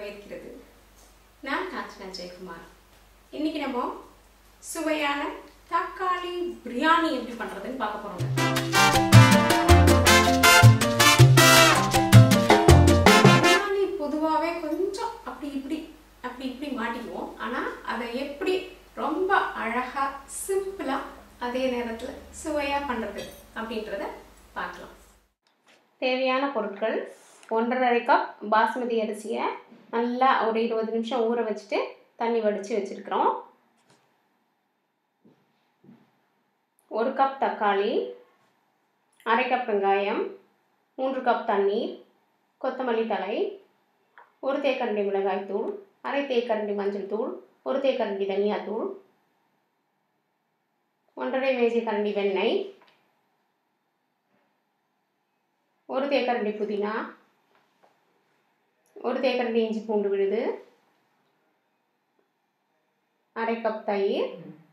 வரவேற்கிறது நான் காஞ்சனா ஜெயக்குமார் இன்னைக்கு நம்ம சுவையான தக்காளி பிரியாணி எப்படி பண்றதுன்னு பார்க்க போறோங்க பிரியாணி பொதுவாகவே கொஞ்சம் அப்படி இப்படி அப்படி இப்படி மாட்டிக்குவோம் ஆனால் அதை எப்படி ரொம்ப அழகா சிம்பிளா அதே நேரத்தில் சுவையாக பண்றது அப்படின்றத பார்க்கலாம் தேவையான பொருட்கள் ஒன்றரை கப் பாஸ்மதி அரிசியை நல்லா ஒரு இருபது நிமிஷம் ஊற வச்சுட்டு தண்ணி வடித்து வச்சுருக்குறோம் ஒரு கப் தக்காளி அரை கப் வெங்காயம் மூன்று கப் தண்ணீர் கொத்தமல்லி தழை ஒரு தேக்கரண்டி மிளகாய் தூள் அரை தேக்கரண்டி மஞ்சள் தூள் ஒரு தேக்கரண்டி தனியாத்தூள் ஒன்றரை மேஜை கரண்டி வெண்ணெய் ஒரு தேக்கரண்டி புதினா ஒரு தேக்கரண்டி இஞ்சி பூண்டு விழுது அரை கப் தயிர்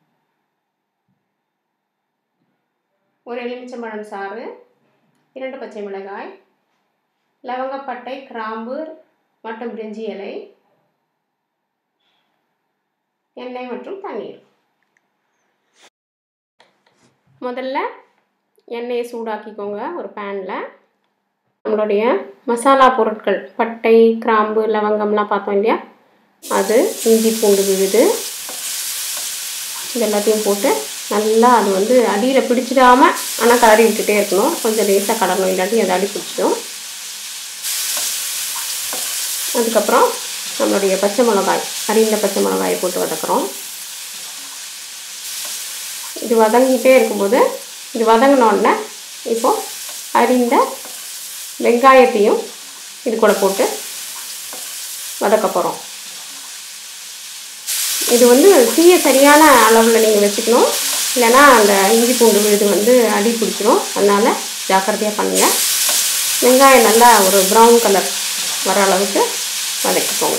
ஒரு எலுமிச்சம்பழம் சாறு இரண்டு பச்சை மிளகாய் லவங்கப்பட்டை கிராம்பு மற்றும் பிரிஞ்சி இலை எண்ணெய் மற்றும் தண்ணீர் முதல்ல எண்ணெயை சூடாக்கிக்கோங்க ஒரு பேனில் நம்மளுடைய மசாலா பொருட்கள் பட்டை கிராம்பு லவங்கம்லாம் பார்த்தோம் இல்லையா அது இஞ்சி பூண்டு விழுது இது எல்லாத்தையும் போட்டு நல்லா அது வந்து அடியில் பிடிச்சிடாம ஆனால் கலரி விட்டுட்டே இருக்கணும் கொஞ்சம் லேசாக கடணும் இல்லாட்டி அது அடி பிடிச்சிடும் அதுக்கப்புறம் நம்மளுடைய பச்சை மிளகாய் அரிந்த பச்சை மிளகாயை போட்டு வதக்குறோம் இது வதங்கிட்டே இருக்கும்போது இது வதங்கின உடனே இப்போது அரிந்த வெங்காயத்தையும் இது கூட போட்டு வதக்க போகிறோம் இது வந்து தீயை சரியான அளவில் நீங்கள் வச்சுக்கணும் இல்லைன்னா அந்த இஞ்சி பூண்டு விழுது வந்து அடி பிடிச்சிரும் அதனால் ஜாக்கிரதையாக பண்ணுங்கள் வெங்காயம் நல்லா ஒரு ப்ரௌன் கலர் வர அளவுக்கு வதக்கிக்கோங்க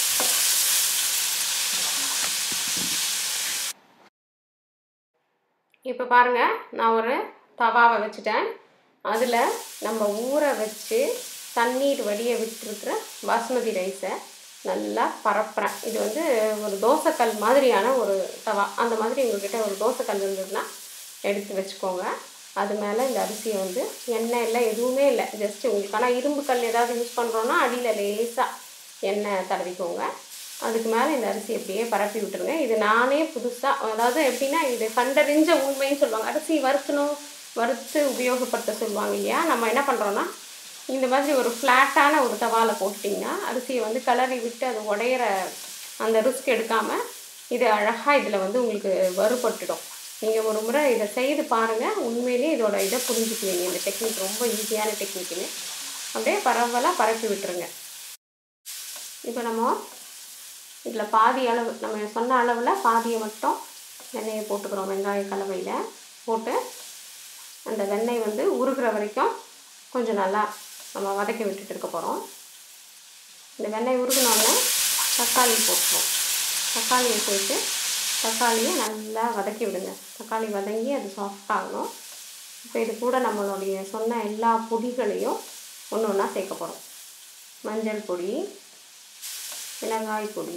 இப்போ பாருங்கள் நான் ஒரு தவாவை வச்சுட்டேன் அதில் நம்ம ஊற வச்சு தண்ணீர் வடிய விட்டுருக்கிற பாஸ்மதி ரைஸை நல்லா பரப்புறேன் இது வந்து ஒரு தோசைக்கல் மாதிரியான ஒரு தவா அந்த மாதிரி உங்கள்கிட்ட ஒரு தோசைக்கல் இருந்ததுன்னா எடுத்து வச்சுக்கோங்க அது மேலே இந்த அரிசியை வந்து எண்ணெய் இல்லை எதுவுமே இல்லை ஜஸ்ட் உங்களுக்கு ஆனால் இரும்பு கல் ஏதாவது யூஸ் பண்ணுறோன்னா அடியில் லேசாக எண்ணெய் தடவிக்கோங்க அதுக்கு மேலே இந்த அரிசி அப்படியே பரப்பி விட்டுருங்க இது நானே புதுசாக அதாவது எப்படின்னா இது கண்டறிஞ்ச உண்மைன்னு சொல்லுவாங்க அரிசி வறுக்கணும் வறுத்து உபயோகப்படுத்த சொல்லுவாங்க இல்லையா நம்ம என்ன பண்ணுறோன்னா இந்த மாதிரி ஒரு ஃப்ளாட்டான ஒரு தவாவில் போட்டிங்கன்னா அரிசியை வந்து கிளறி விட்டு அது உடையிற அந்த ரிஸ்க் எடுக்காமல் இது அழகாக இதில் வந்து உங்களுக்கு வறுபட்டுடும் நீங்கள் ஒரு முறை இதை செய்து பாருங்கள் உண்மையிலேயே இதோட இதை புரிஞ்சுக்குவீங்க இந்த டெக்னிக் ரொம்ப ஈஸியான டெக்னிக்குன்னு அப்படியே பரவலாக பரப்பி விட்டுருங்க இப்போ நம்ம இதில் பாதி அளவு நம்ம சொன்ன அளவில் பாதியை மட்டும் வெண்ணெயை போட்டுக்கிறோம் வெங்காய கலவையில் போட்டு அந்த வெண்ணெய் வந்து உருகிற வரைக்கும் கொஞ்சம் நல்லா நம்ம வதக்கி விட்டுட்டு இருக்க போகிறோம் இந்த வெண்ணெய் உருகினோடனே தக்காளி போட்டுருவோம் தக்காளியை சேர்த்து தக்காளியை நல்லா வதக்கி விடுங்க தக்காளி வதங்கி அது சாஃப்ட் ஆகணும் இப்போ இது கூட நம்மளுடைய சொன்ன எல்லா பொடிகளையும் ஒன்று ஒன்றா சேர்க்க போகிறோம் மஞ்சள் பொடி மிளகாய் பொடி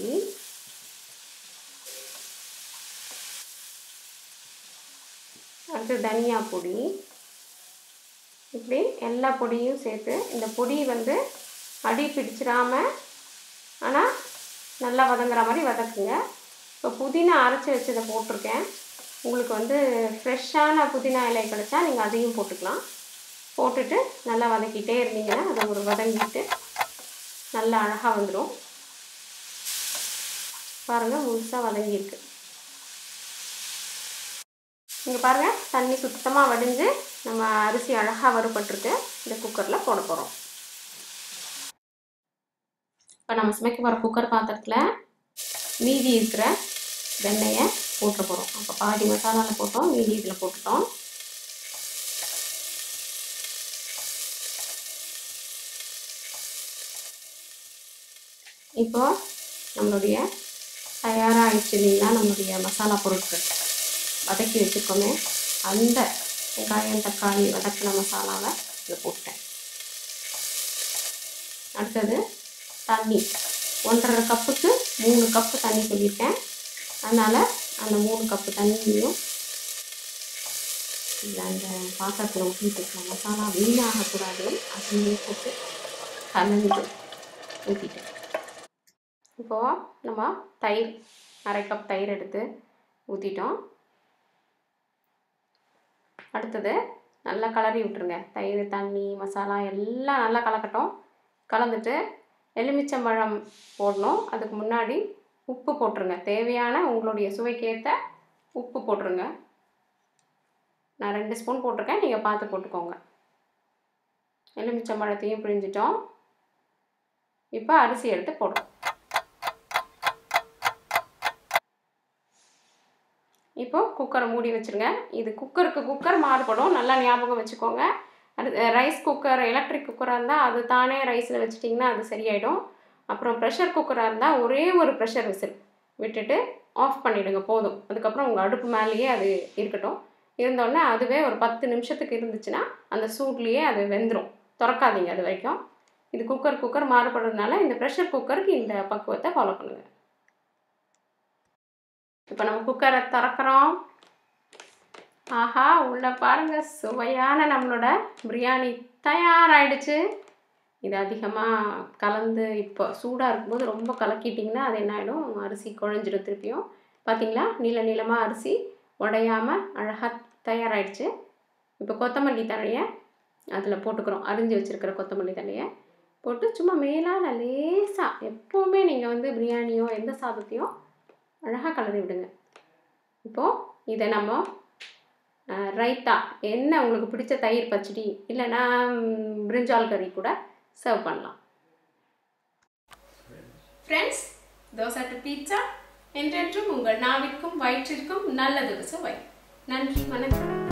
அடுத்து தனியா பொடி இப்படி எல்லா பொடியும் சேர்த்து இந்த பொடி வந்து அடி பிடிச்சிடாம ஆனால் நல்லா வதங்குற மாதிரி வதக்குங்க இப்போ புதினா அரைச்சி வச்சதை போட்டிருக்கேன் உங்களுக்கு வந்து ஃப்ரெஷ்ஷான புதினா இலை கிடச்சா நீங்கள் அதையும் போட்டுக்கலாம் போட்டுட்டு நல்லா வதக்கிட்டே இருந்தீங்கன்னா அதை ஒரு வதங்கிட்டு நல்லா அழகாக வந்துடும் பாருங்கள் முழுசாக வதங்கியிருக்கு இங்கே பாருங்கள் தண்ணி சுத்தமாக வடிஞ்சு நம்ம அரிசி அழகாக வறுபட்டுருக்கு இந்த குக்கரில் போட போகிறோம் இப்போ நம்ம சமைக்க போகிற குக்கர் பாத்திரத்தில் மீதி இருக்கிற வெண்ணெயை போட்டு போகிறோம் அப்போ பாதி மசாலாவில் போட்டோம் மீதி இதில் போட்டுட்டோம் இப்போ நம்மளுடைய தயாராகிடுச்சு இல்லைங்களா நம்மளுடைய மசாலா பொருட்கள் வதக்கி வச்சுருக்கோமே அந்த வெங்காயம் தக்காளி வதக்கின மசாலாவை இதில் போட்டேன் அடுத்தது தண்ணி ஒன்றரை கப்புக்கு மூணு கப்பு தண்ணி சொல்லியிருக்கேன் அதனால் அந்த மூணு கப்பு தண்ணியும் இதில் அந்த பாத்திரத்தில் ஊற்றிட்டு இருக்கலாம் மசாலா வீணாகக்கூடாது அதுலேயே போட்டு கலந்து ஊற்றிட்டேன் இப்போது நம்ம தயிர் அரை கப் தயிர் எடுத்து ஊற்றிட்டோம் அடுத்தது நல்லா கலரி விட்டுருங்க தயிர் தண்ணி மசாலா எல்லாம் நல்லா கலக்கட்டும் கலந்துட்டு எலுமிச்சம்பழம் போடணும் அதுக்கு முன்னாடி உப்பு போட்டுருங்க தேவையான உங்களுடைய சுவைக்கேற்ற உப்பு போட்டுருங்க நான் ரெண்டு ஸ்பூன் போட்டிருக்கேன் நீங்கள் பார்த்து போட்டுக்கோங்க எலுமிச்சம்பழத்தையும் பிழிஞ்சிட்டோம் இப்போ அரிசி எடுத்து போடுறோம் இப்போ குக்கரை மூடி வச்சுருங்க இது குக்கருக்கு குக்கர் மாறுபடும் நல்லா ஞாபகம் வச்சுக்கோங்க அது ரைஸ் குக்கர் எலக்ட்ரிக் குக்கராக இருந்தால் அது தானே ரைஸில் வச்சிட்டிங்கன்னா அது சரியாயிடும் அப்புறம் ப்ரெஷர் குக்கராக இருந்தால் ஒரே ஒரு ப்ரெஷர் விசில் விட்டுட்டு ஆஃப் பண்ணிவிடுங்க போதும் அதுக்கப்புறம் உங்கள் அடுப்பு மேலேயே அது இருக்கட்டும் இருந்தோடனே அதுவே ஒரு பத்து நிமிஷத்துக்கு இருந்துச்சுன்னா அந்த சூட்லேயே அது வெந்துடும் திறக்காதீங்க அது வரைக்கும் இது குக்கர் குக்கர் மாறுபடுறதுனால இந்த ப்ரெஷர் குக்கருக்கு இந்த பக்குவத்தை ஃபாலோ பண்ணுங்கள் இப்போ நம்ம குக்கரை திறக்கிறோம் ஆஹா உள்ள பாருங்க சுவையான நம்மளோட பிரியாணி தயாராகிடுச்சு இது அதிகமாக கலந்து இப்போ சூடாக இருக்கும்போது ரொம்ப கலக்கிட்டிங்கன்னா அது என்ன ஆகிடும் அரிசி குழஞ்சிடும் திருப்பியும் பார்த்தீங்களா நீள நீளமாக அரிசி உடையாமல் அழகாக தயாராகிடுச்சு இப்போ கொத்தமல்லி தழையை அதில் போட்டுக்கிறோம் அரிஞ்சு வச்சுருக்கிற கொத்தமல்லி தழையை போட்டு சும்மா மேலால் லேசாக எப்போவுமே நீங்கள் வந்து பிரியாணியோ எந்த சாதத்தையோ அழகாக கலரி விடுங்க இப்போது இதை நம்ம ரைத்தா என்ன உங்களுக்கு பிடிச்ச தயிர் பச்சடி இல்லைன்னா பிரிஞ்சால் கறி கூட சர்வ் பண்ணலாம் ஃப்ரெண்ட்ஸ் தோசை டு பீட்சா என்றென்றும் உங்கள் நாவிற்கும் வயிற்றிற்கும் நல்லது சுவை நன்றி வணக்கம்